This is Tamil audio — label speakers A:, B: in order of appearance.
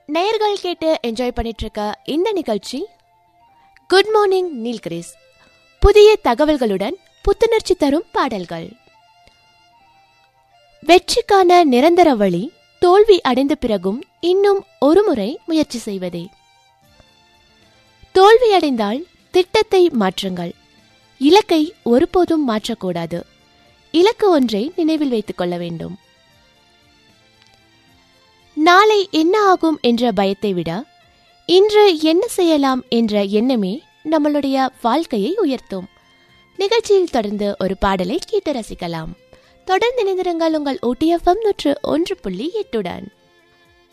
A: நேயர்கள் கேட்டு என்ஜாய் பண்ணிட்டு இருக்க இந்த நிகழ்ச்சி குட் மார்னிங் நீல்கிரிஸ் புதிய தகவல்களுடன் புத்துணர்ச்சி தரும் பாடல்கள் வெற்றிக்கான நிரந்தர வழி தோல்வி அடைந்த பிறகும் இன்னும் ஒருமுறை முயற்சி செய்வதே தோல்வியடைந்தால் திட்டத்தை மாற்றுங்கள் இலக்கை ஒருபோதும் மாற்றக்கூடாது இலக்கு ஒன்றை நினைவில் வைத்துக் கொள்ள வேண்டும் நாளை என்ன ஆகும் என்ற பயத்தை விட இன்று என்ன செய்யலாம் என்ற எண்ணமே நம்மளுடைய வாழ்க்கையை உயர்த்தும் நிகழ்ச்சியில் தொடர்ந்து ஒரு பாடலை கேட்டு ரசிக்கலாம் தொடர்ந்து இணைந்திருங்கள் உங்கள் ஓடிஎஃப்எம் நூற்று ஒன்று புள்ளி எட்டுடன்